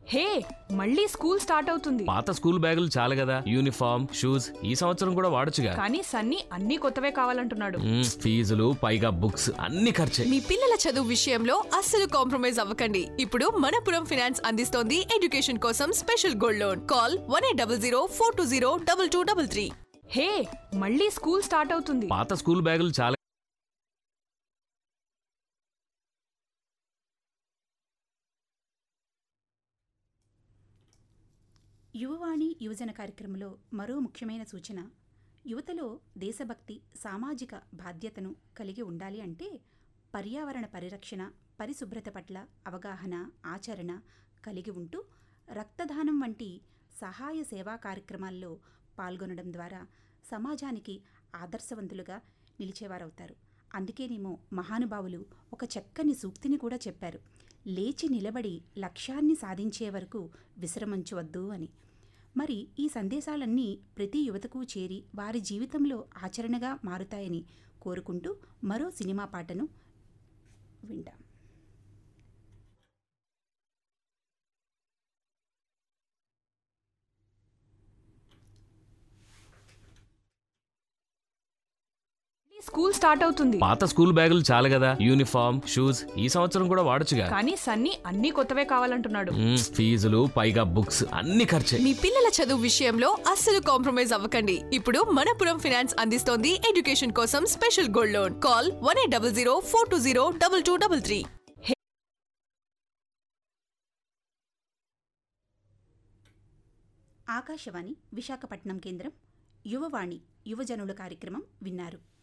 హే మళ్ళీ school start అవుతుంది పాత స్కూల్ బ్యాగులు చాలు కదా యూనిఫామ్ షూస్ ఈ సంవత్సరం కూడా వాడొచ్చుగా కానీ సన్నీ అన్ని కొత్తవే కావాలంటున్నాడు మ్మ్, ఫీజులు పైగా బుక్స్ అన్ని ఖర్చే మీ పిల్లల చదువు విషయంలో అస్సలు కాంప్రమైజ్ అవ్వకండి ఇప్పుడు మనపురం ఫినాన్స్ అందిస్తోంది ఎడ్యుకేషన్ కోసం special gold loan call one eight double zero four two zero double two double three hey మళ్ళీ స్కూల్ స్టార్ట్ అవుతుంది పాత స్కూల్ బ్యాగులు చాలు యువవాణి యువజన కార్యక్రమంలో మరో ముఖ్యమైన సూచన యువతలో దేశభక్తి సామాజిక బాధ్యతను కలిగి ఉండాలి అంటే పర్యావరణ పరిరక్షణ పరిశుభ్రత పట్ల అవగాహన ఆచరణ కలిగి ఉంటూ రక్తదానం వంటి సహాయ సేవా కార్యక్రమాల్లో పాల్గొనడం ద్వారా సమాజానికి ఆదర్శవంతులుగా నిలిచేవారవుతారు అందుకేనేమో మహానుభావులు ఒక చక్కని సూక్తిని కూడా చెప్పారు లేచి నిలబడి లక్ష్యాన్ని సాధించే వరకు విశ్రమించవద్దు అని మరి ఈ సందేశాలన్నీ ప్రతి యువతకు చేరి వారి జీవితంలో ఆచరణగా మారుతాయని కోరుకుంటూ మరో సినిమా పాటను వింటాం మళ్ళీ స్కూల్ స్టార్ట్ అవుతుంది పాత స్కూల్ బ్యాగులు చాలు కదా యూనిఫామ్ షూస్ ఈ సంవత్సరం కూడా వాడొచ్చుగా కానీ సన్నీ అన్ని కొత్తవే కావాలంటున్నాడు మ్మ్, ఫీజులు పైగా బుక్స్ అన్ని ఖర్చే మీ పిల్లల చదువు విషయంలో అస్సలు కాంప్రమైజ్ అవ్వకండి ఇప్పుడు మనపురం ఫినాన్స్ అందిస్తోంది ఎడ్యుకేషన్ కోసం special gold loan call one eight double zero four two zero double two double three Akashvani Visakhapatnam కేంద్రం యువవాణి యువజనుల కార్యక్రమం విన్నారు